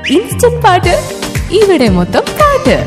Instant പാട്ട് ഇവിടെ മൊത്തം പാട്ട്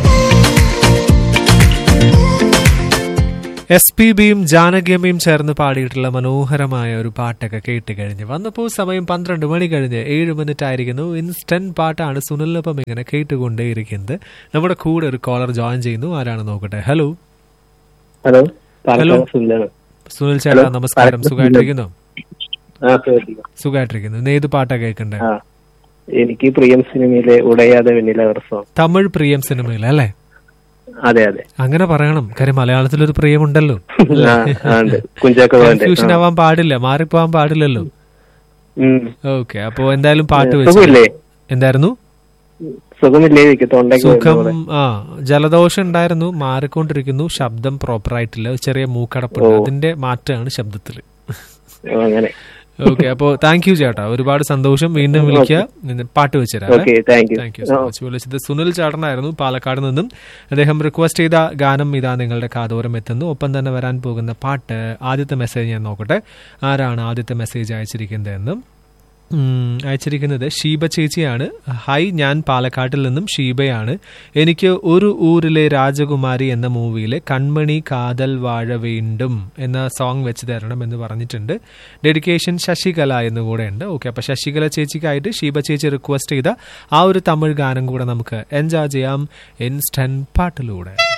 എസ് പി ബിയും ജാനകിയമ്മയും ചേർന്ന് പാടിയിട്ടുള്ള മനോഹരമായ ഒരു പാട്ടൊക്കെ കേട്ട് കഴിഞ്ഞ് വന്നപ്പോൾ സമയം പന്ത്രണ്ട് മണി കഴിഞ്ഞ് ഏഴ് മിനിറ്റ് ആയിരിക്കുന്നു ഇൻസ്റ്റന്റ് പാട്ടാണ് സുനിലിനൊപ്പം ഇങ്ങനെ കേട്ടുകൊണ്ടേയിരിക്കുന്നത് നമ്മുടെ കൂടെ ഒരു കോളർ ജോയിൻ ചെയ്യുന്നു ആരാണ് നോക്കട്ടെ ഹലോ ഹലോ ഹലോ. പാലക്കാട് സുനിലാണ് സുനിൽ ചേട്ടാ ഹലോ. നമസ്കാരം പാലക്കാട് സുഖമായിട്ടിരിക്കുന്നു ആ സുഖമായിരിക്കുന്നു. സുഖമായിട്ടിരിക്കുന്നു ഇന്ന് ഏത് പാട്ടാ കേൾക്കണ്ടേ ആ എനിക്ക് പ്രിയം സിനിമയിലെ ഉടയാതെ വെണ്ണില വർഷം തമിഴ് പ്രിയം സിനിമയിൽ അല്ലേ അതെ അതെ അങ്ങനെ പറയണം കാര്യം മലയാളത്തിലൊരു പ്രിയമുണ്ടല്ലോ ആ, ആ, ഉണ്ട് കുഞ്ചാക്കോ ബോബന്റെ. കൺഫ്യൂഷൻ ആ. ആവാൻ പാടില്ല മാറിപ്പോവാൻ പാടില്ലല്ലോ ഉം. ഓക്കെ അപ്പോ എന്തായാലും പാട്ട് വെച്ചു സുഖമില്ലേ എന്തായിരുന്നു സുഖമില്ലേ എനിക്ക് തൊണ്ടയ്ക്ക് സുഖം പോലെ. ആ ജലദോഷം ഉണ്ടായിരുന്നു മാറിക്കൊണ്ടിരിക്കുന്നു ശബ്ദം പ്രോപ്പർ ആയിട്ടില്ല ഒരു ചെറിയ മൂക്കടപ്പുണ്ട് അതിന്റെ മാറ്റമാണ് ശബ്ദത്തിൽ ഓ, അങ്ങനെ ഓക്കെ അപ്പോ താങ്ക് യു ചേട്ടാ ഒരുപാട് സന്തോഷം വീണ്ടും വിളിക്കുക ഇന്ന് പാട്ട് വെച്ചുതരാം okay thank you thank you so much വിളിച്ചത് സുനിൽ ചേട്ടനായിരുന്നു പാലക്കാട് നിന്നും അദ്ദേഹം റിക്വസ്റ്റ് ചെയ്ത ഗാനം ഇതാ നിങ്ങളുടെ കാതോരം എത്തുന്നു ഒപ്പം തന്നെ വരാൻ പോകുന്ന പാട്ട് ആദ്യത്തെ മെസ്സേജ് ഞാൻ നോക്കട്ടെ ആരാണ് ആദ്യത്തെ മെസ്സേജ് അയച്ചിരിക്കുന്നതെന്നും ഉം, അയച്ചിരിക്കുന്നത് ഷീബ ചേച്ചിയാണ് ഹായ് ഞാൻ പാലക്കാട്ടിൽ നിന്നും ഷീബയാണ് എനിക്ക് ഒരു ഊരിലെ രാജകുമാരി എന്ന മൂവിയിലെ കൺമണി കാതൽ വാഴ വീണ്ടും എന്ന സോങ് വെച്ച് തരണം എന്ന് പറഞ്ഞിട്ടുണ്ട് ഡെഡിക്കേഷൻ ശശികല എന്ന് കൂടെ ഉണ്ട് ഓക്കെ അപ്പൊ ശശികല ചേച്ചിക്കായിട്ട് ഷീബ ചേച്ചി റിക്വസ്റ്റ് ചെയ്ത ആ ഒരു തമിഴ് ഗാനം കൂടെ നമുക്ക് എൻജോയ് ചെയ്യാം ഇൻസ്റ്റന്റ് പാട്ടിലൂടെ